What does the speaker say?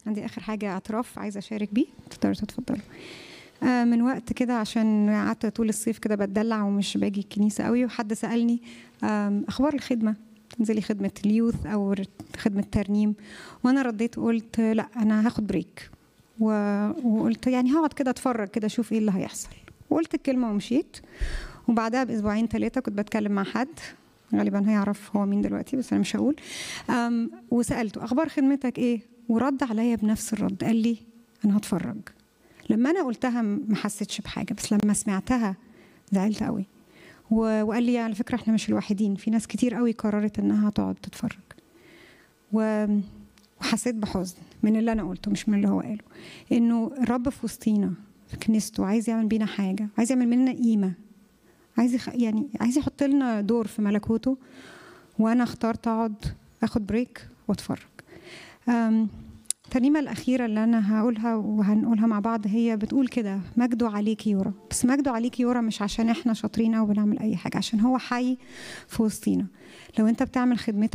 عندي اخر حاجه اعتراف عايزه اشارك بيه تقدروا تتفضلوا آه، من وقت كده عشان قعدت طول الصيف كده بتدلع ومش باجي الكنيسه قوي وحد سالني آم، اخبار الخدمه تنزلي خدمه اليوث او خدمه ترنيم وانا رديت وقلت لا انا هاخد بريك و- وقلت يعني هقعد كده اتفرج كده اشوف ايه اللي هيحصل وقلت الكلمه ومشيت وبعدها باسبوعين ثلاثه كنت بتكلم مع حد غالبا هيعرف هو مين دلوقتي بس انا مش هقول أم، وسالته اخبار خدمتك ايه ورد عليا بنفس الرد قال لي انا هتفرج لما انا قلتها م- ما حسيتش بحاجه بس لما سمعتها زعلت قوي و- وقال لي على فكره احنا مش الوحيدين في ناس كتير قوي قررت انها تقعد تتفرج و... وحسيت بحزن من اللي انا قلته مش من اللي هو قاله انه الرب في وسطينا في كنيسته عايز يعمل بينا حاجه عايز يعمل مننا قيمه عايز يخ... يعني عايز يحط لنا دور في ملكوته وانا اخترت اقعد اخد بريك واتفرج أم، الترنيمة الأخيرة اللي أنا هقولها وهنقولها مع بعض هي بتقول كده مجده عليك يورا بس مجده عليك يورا مش عشان احنا شاطرين أو بنعمل أي حاجة عشان هو حي في وسطينا لو أنت بتعمل خدمتك